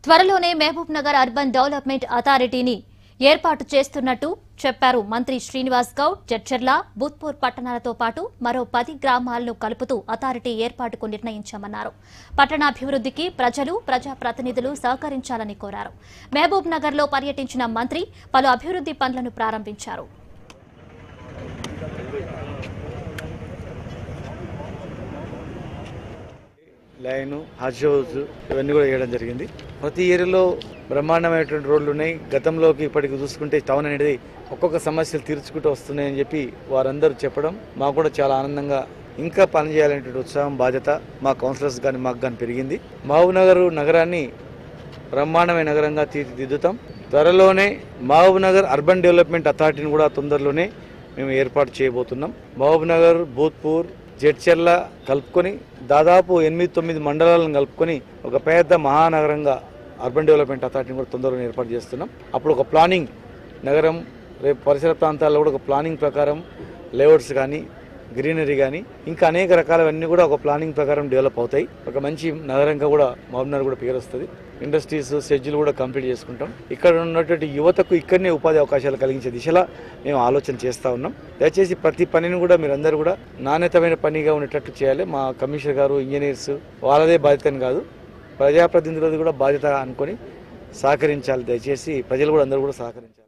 త్వరలోనే Mahabubnagar urban development అథారిటీని ఏర్పాటు చేస్తున్నట్టు చెప్పారు మంత్రి శ్రీనివాస్ గౌడ్ జడ్చర్ల బుత్పూర్ పట్టణాలతో పాటు మరో పది గ్రామాలను కలుపుతూ అథారిటీ ఏర్పాటుకు నిర్ణయించామన్నారు పట్టణాభివృద్ధికి ప్రజలు ప్రజాప్రతినిధులు సహకరించాలని కోరారు మహబూబ్ నగర్లో పర్యటించిన మంత్రి పలు అభివృద్ధి పనులను ప్రారంభించారు లైన్ హజ్ హౌస్ ఇవన్నీ కూడా వేయడం జరిగింది ప్రతి ఏరియాలో బ్రహ్మాండమైనటువంటి రోడ్లు ఉన్నాయి గతంలోకి ఇప్పటికి చూసుకుంటే టౌన్ అనేది ఒక్కొక్క సమస్యలు తీర్చుకుంటూ వస్తున్నాయని చెప్పి వారందరూ చెప్పడం మాకు కూడా చాలా ఆనందంగా ఇంకా పనిచేయాలనేటువంటి ఉత్సాహం బాధ్యత మా కౌన్సిలర్స్ కానీ మాకు కానీ పెరిగింది మహబూబ్ నగర్ నగరాన్ని బ్రహ్మాండమైన నగరంగా తీర్చిదిద్దుతాం త్వరలోనే మహబూబ్ నగర్ అర్బన్ డెవలప్మెంట్ అథారిటీని కూడా తొందరలోనే మేము ఏర్పాటు చేయబోతున్నాం మహబూబ్ నగర్ భూత్పూర్ జడ్చెర్ల కలుపుకొని దాదాపు ఎనిమిది తొమ్మిది మండలాలను కలుపుకొని ఒక పెద్ద మహానగరంగా అర్బన్ డెవలప్మెంట్ అథారిటీని కూడా తొందరగా ఏర్పాటు చేస్తున్నాం అప్పుడు ఒక ప్లానింగ్ నగరం రేపు పరిసర ప్రాంతాల్లో కూడా ఒక ప్లానింగ్ ప్రకారం లేఅవుట్స్ కానీ గ్రీనరీ కానీ ఇంకా అనేక రకాలవన్నీ కూడా ఒక ప్లానింగ్ ప్రకారం డెవలప్ అవుతాయి ఒక మంచి నగరంగా కూడా మహబూబ్నగర్ కూడా పేరు వస్తుంది ఇండస్ట్రీస్ షెడ్యూల్ కూడా కంప్లీట్ చేసుకుంటాం ఇక్కడ ఉన్నటువంటి యువతకు ఇక్కడనే ఉపాధి అవకాశాలు కలిగించే దిశలా మేము ఆలోచన చేస్తూ ఉన్నాం దయచేసి ప్రతి పనిని కూడా మీరందరూ కూడా నాణ్యతమైన పనిగా ఉండేటట్టు చేయాలి మా కమిషనర్ గారు ఇంజనీర్స్ వాళ్ళదే బాధ్యత అని కాదు ప్రజాప్రతినిధులది కూడా బాధ్యత అనుకొని సహకరించాలి దయచేసి ప్రజలు కూడా అందరూ కూడా సహకరించాలి